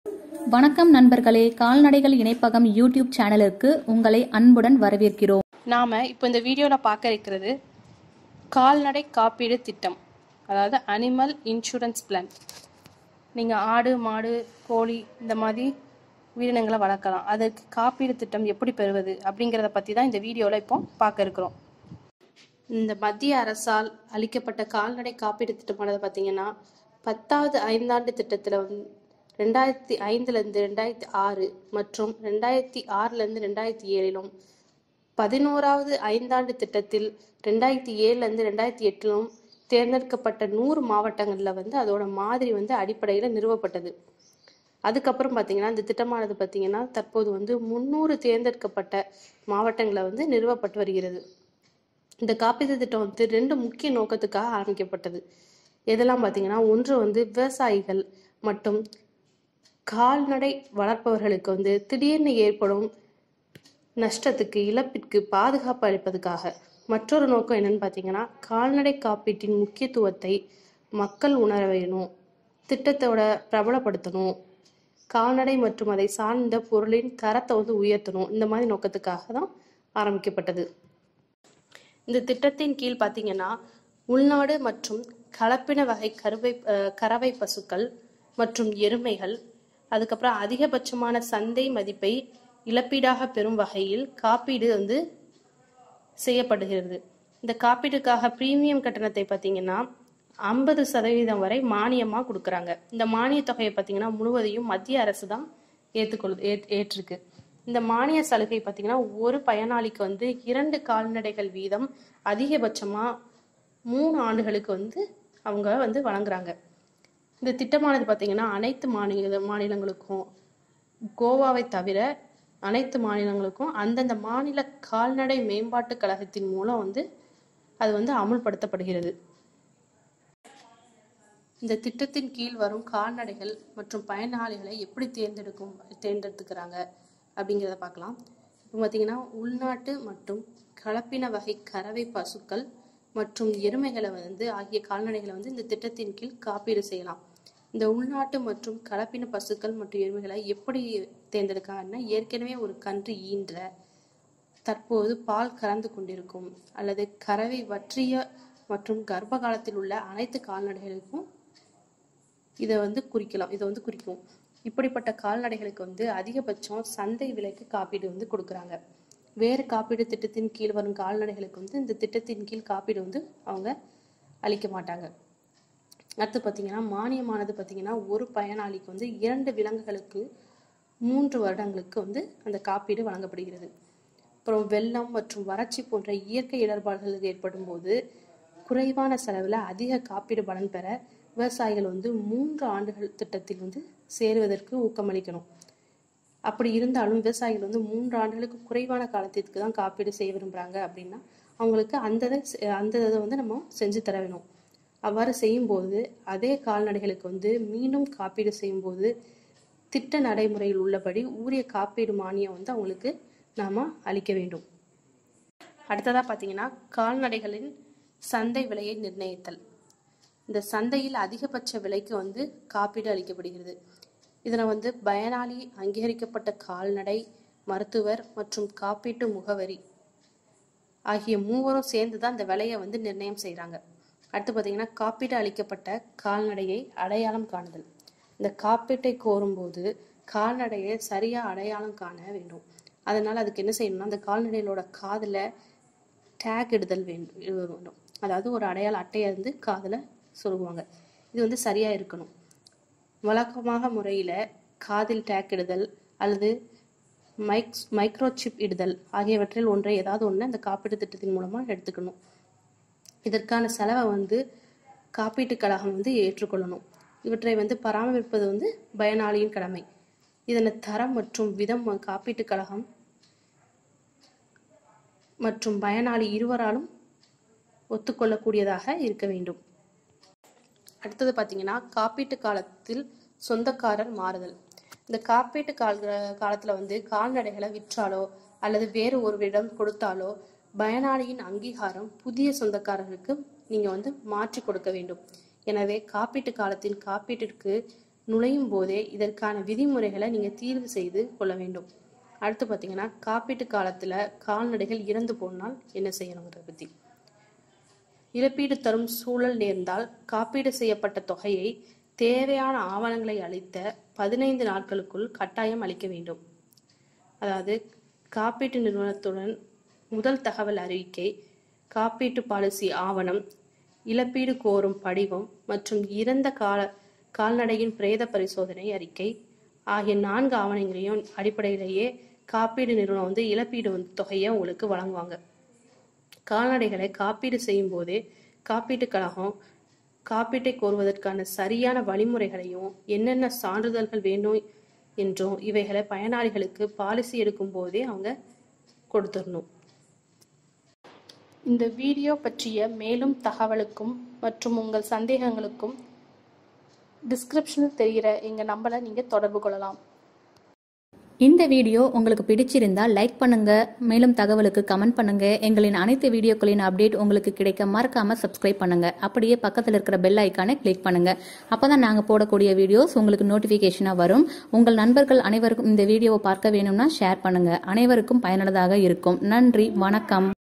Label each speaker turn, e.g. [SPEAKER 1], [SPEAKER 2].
[SPEAKER 1] வணக்கம் நண்பர்களே கால்நடைகள் இணைப்பகம் யூடியூப் சேனலுக்கு உங்களை அன்புடன் வரவேற்கிறோம்
[SPEAKER 2] நாம் இப்போ இந்த வீடியோவில் பார்க்க இருக்கிறது கால்நடை காப்பீடு திட்டம் அதாவது அனிமல் இன்சூரன்ஸ் பிளான் நீங்கள் ஆடு மாடு கோழி இந்த மாதிரி உயிரினங்களை வளர்க்கலாம் அதற்கு காப்பீடு திட்டம் எப்படி பெறுவது அப்படிங்கிறத பற்றி தான் இந்த வீடியோவில் இப்போ பார்க்க இருக்கிறோம் இந்த மத்திய அரசால் அளிக்கப்பட்ட கால்நடை காப்பீடு திட்டமானது பார்த்தீங்கன்னா பத்தாவது ஐந்தாண்டு திட்டத்தில் வந்து ரெண்டாயிரத்தி ஐந்துலேருந்து ரெண்டாயிரத்தி ஆறு மற்றும் ரெண்டாயிரத்தி ஆறுலேருந்து ரெண்டாயிரத்தி ஏழிலும் பதினோராவது ஐந்தாண்டு திட்டத்தில் ரெண்டாயிரத்தி ஏழுலேருந்து ரெண்டாயிரத்தி எட்டிலும் தேர்ந்தெடுக்கப்பட்ட நூறு மாவட்டங்களில் வந்து அதோட மாதிரி வந்து அடிப்படையில் நிறுவப்பட்டது அதுக்கப்புறம் பார்த்தீங்கன்னா இந்த திட்டமானது பார்த்தீங்கன்னா தற்போது வந்து முந்நூறு தேர்ந்தெடுக்கப்பட்ட மாவட்டங்களில் வந்து நிறுவப்பட்டு வருகிறது இந்த காப்பீடு திட்டம் வந்து ரெண்டு முக்கிய நோக்கத்துக்காக ஆரம்பிக்கப்பட்டது எதெல்லாம் பார்த்தீங்கன்னா ஒன்று வந்து விவசாயிகள் மற்றும் கால்நடை வளர்ப்பவர்களுக்கு வந்து திடீர்னு ஏற்படும் நஷ்டத்துக்கு இழப்பிற்கு பாதுகாப்பு அளிப்பதற்காக மற்றொரு நோக்கம் என்னன்னு பார்த்தீங்கன்னா கால்நடை காப்பீட்டின் முக்கியத்துவத்தை மக்கள் உணர வேணும் திட்டத்தோட பிரபலப்படுத்தணும் கால்நடை மற்றும் அதை சார்ந்த பொருளின் தரத்தை வந்து உயர்த்தணும் இந்த மாதிரி நோக்கத்துக்காக தான் ஆரம்பிக்கப்பட்டது இந்த திட்டத்தின் கீழ் பார்த்தீங்கன்னா உள்நாடு மற்றும் கலப்பின வகை கருவை அஹ் கறவை பசுக்கள் மற்றும் எருமைகள் அதுக்கப்புறம் அதிகபட்சமான சந்தை மதிப்பை இழப்பீடாக பெறும் வகையில் காப்பீடு வந்து செய்யப்படுகிறது இந்த காப்பீட்டுக்காக பிரீமியம் கட்டணத்தை பார்த்தீங்கன்னா ஐம்பது சதவீதம் வரை மானியமாக கொடுக்குறாங்க இந்த மானிய தொகையை பார்த்தீங்கன்னா முழுவதையும் மத்திய அரசு தான் ஏற்றுக்கொள் ஏற் ஏற்றிருக்கு இந்த மானிய சலுகை பார்த்தீங்கன்னா ஒரு பயனாளிக்கு வந்து இரண்டு கால்நடைகள் வீதம் அதிகபட்சமாக மூணு ஆண்டுகளுக்கு வந்து அவங்க வந்து வழங்குறாங்க இந்த திட்டமானது பார்த்தீங்கன்னா அனைத்து மாநில மாநிலங்களுக்கும் கோவாவை தவிர அனைத்து மாநிலங்களுக்கும் அந்தந்த மாநில கால்நடை மேம்பாட்டு கழகத்தின் மூலம் வந்து அது வந்து அமுல்படுத்தப்படுகிறது இந்த திட்டத்தின் கீழ் வரும் கால்நடைகள் மற்றும் பயனாளிகளை எப்படி தேர்ந்தெடுக்கும் தேர்ந்தெடுத்துக்கிறாங்க அப்படிங்கிறத பார்க்கலாம் இப்போ பார்த்தீங்கன்னா உள்நாட்டு மற்றும் கலப்பின வகை கறவை பசுக்கள் மற்றும் எருமைகளை வந்து ஆகிய கால்நடைகளை வந்து இந்த திட்டத்தின் கீழ் காப்பீடு செய்யலாம் இந்த உள்நாட்டு மற்றும் கலப்பின பசுக்கள் மற்றும் எருமைகளை எப்படி தேர்ந்தெடுக்காங்கன்னா ஏற்கனவே ஒரு கன்று ஈன்ற தற்போது பால் கறந்து கொண்டிருக்கும் அல்லது கறவை வற்றிய மற்றும் கர்ப்ப காலத்தில் உள்ள அனைத்து கால்நடைகளுக்கும் இதை வந்து குறிக்கலாம் இதை வந்து குறிக்கும் இப்படிப்பட்ட கால்நடைகளுக்கு வந்து அதிகபட்சம் சந்தை விலைக்கு காப்பீடு வந்து கொடுக்குறாங்க வேறு காப்பீடு திட்டத்தின் கீழ் வரும் கால்நடைகளுக்கு வந்து இந்த திட்டத்தின் கீழ் காப்பீடு வந்து அவங்க அளிக்க மாட்டாங்க அடுத்து பார்த்தீங்கன்னா மானியமானது பார்த்தீங்கன்னா ஒரு பயனாளிக்கு வந்து இரண்டு விலங்குகளுக்கு மூன்று வருடங்களுக்கு வந்து அந்த காப்பீடு வழங்கப்படுகிறது அப்புறம் வெள்ளம் மற்றும் வறட்சி போன்ற இயற்கை இடர்பாடுகள் ஏற்படும் போது குறைவான செலவில் அதிக காப்பீடு பலன் பெற விவசாயிகள் வந்து மூன்று ஆண்டுகள் திட்டத்தில் வந்து சேருவதற்கு ஊக்கமளிக்கணும் அப்படி இருந்தாலும் விவசாயிகள் வந்து மூன்று ஆண்டுகளுக்கு குறைவான காலத்திற்கு தான் காப்பீடு செய்ய விரும்புகிறாங்க அப்படின்னா அவங்களுக்கு அந்த இதை செ- அந்த இதை வந்து நம்ம செஞ்சு தர வேணும் அவ்வாறு செய்யும்போது அதே கால்நடைகளுக்கு வந்து மீண்டும் காப்பீடு செய்யும்போது திட்ட நடைமுறையில் உள்ளபடி உரிய காப்பீடு மானியம் வந்து அவங்களுக்கு நாம அளிக்க வேண்டும் அடுத்ததா பார்த்தீங்கன்னா கால்நடைகளின் சந்தை விலையை நிர்ணயித்தல் இந்த சந்தையில் அதிகபட்ச விலைக்கு வந்து காப்பீடு அளிக்கப்படுகிறது இதில் வந்து பயனாளி அங்கீகரிக்கப்பட்ட கால்நடை மருத்துவர் மற்றும் காப்பீட்டு முகவரி ஆகிய மூவரும் சேர்ந்து தான் இந்த விலையை வந்து நிர்ணயம் செய்கிறாங்க அடுத்து பார்த்தீங்கன்னா காப்பீடு அளிக்கப்பட்ட கால்நடையை அடையாளம் காணுதல் இந்த காப்பீட்டை கோரும்போது கால்நடையை சரியாக அடையாளம் காண வேண்டும் அதனால் அதுக்கு என்ன செய்யணும்னா அந்த கால்நடைகளோட காதில் டேக் இடுதல் வேண்டும் இது வேண்டும் அதாவது ஒரு அடையாள அட்டையை வந்து காதில் சொருகுவாங்க இது வந்து சரியாக இருக்கணும் வழக்கமாக முறையில் காதில் டேக் இடுதல் அல்லது மைக் மைக்ரோசிப் இடுதல் ஆகியவற்றில் ஒன்றை ஏதாவது ஒன்று அந்த காப்பீட்டு திட்டத்தின் மூலமாக எடுத்துக்கணும் இதற்கான செலவை வந்து காப்பீட்டுக் கழகம் வந்து ஏற்றுக்கொள்ளணும் இவற்றை வந்து பராமரிப்பது வந்து பயனாளியின் கடமை இதன் தரம் மற்றும் விதம் காப்பீட்டுக் கழகம் மற்றும் பயனாளி இருவராலும் ஒத்துக்கொள்ளக்கூடியதாக இருக்க வேண்டும் அடுத்தது பார்த்தீங்கன்னா காப்பீட்டு காலத்தில் சொந்தக்காரர் மாறுதல் இந்த காப்பீட்டு கால காலத்தில் வந்து கால்நடைகளை விற்றாலோ அல்லது வேறு ஒருவரிடம் கொடுத்தாலோ பயனாளியின் அங்கீகாரம் புதிய சொந்தக்காரருக்கு நீங்கள் வந்து மாற்றி கொடுக்க வேண்டும் எனவே காப்பீட்டு காலத்தின் காப்பீட்டிற்கு நுழையும் போதே இதற்கான விதிமுறைகளை நீங்கள் தீர்வு செய்து கொள்ள வேண்டும் அடுத்து பார்த்தீங்கன்னா காப்பீட்டு காலத்தில் கால்நடைகள் இறந்து போனால் என்ன செய்யணுங்கிறத பற்றி இழப்பீடு தரும் சூழல் நேர்ந்தால் காப்பீடு செய்யப்பட்ட தொகையை தேவையான ஆவணங்களை அளித்த பதினைந்து நாட்களுக்குள் கட்டாயம் அளிக்க வேண்டும் அதாவது காப்பீட்டு நிறுவனத்துடன் முதல் தகவல் அறிவிக்கை காப்பீட்டு பாலிசி ஆவணம் இழப்பீடு கோரும் படிவம் மற்றும் இறந்த கால கால்நடையின் பிரேத பரிசோதனை அறிக்கை ஆகிய நான்கு ஆவணங்களையும் அடிப்படையிலேயே காப்பீடு நிறுவனம் வந்து இழப்பீடு வந்து தொகையை உங்களுக்கு வழங்குவாங்க கால்நடைகளை காப்பீடு செய்யும் போதே காப்பீட்டுக் கழகம் காப்பீட்டை கோருவதற்கான சரியான வழிமுறைகளையும் என்னென்ன சான்றிதழ்கள் வேணும் என்றும் இவைகளை பயனாளிகளுக்கு பாலிசி எடுக்கும் போதே அவங்க கொடுத்துடணும் இந்த வீடியோ பற்றிய மேலும் தகவலுக்கும் மற்றும் உங்கள் சந்தேகங்களுக்கும் டிஸ்கிரிப்ஷனில் தெரிகிற எங்கள் நம்பரை நீங்கள் தொடர்பு கொள்ளலாம்
[SPEAKER 1] இந்த வீடியோ உங்களுக்கு பிடிச்சிருந்தா லைக் பண்ணுங்க மேலும் தகவலுக்கு கமெண்ட் பண்ணுங்க எங்களின் அனைத்து வீடியோக்களின் அப்டேட் உங்களுக்கு கிடைக்க மறக்காம சப்ஸ்கிரைப் பண்ணுங்க அப்படியே பக்கத்தில் இருக்கிற பெல் ஐக்கானை கிளிக் பண்ணுங்க அப்பதான் நாங்க போடக்கூடிய வீடியோஸ் உங்களுக்கு நோட்டிபிகேஷனா வரும் உங்கள் நண்பர்கள் அனைவருக்கும் இந்த வீடியோவை பார்க்க வேணும்னா ஷேர் பண்ணுங்க அனைவருக்கும் பயனுள்ளதாக இருக்கும் நன்றி வணக்கம்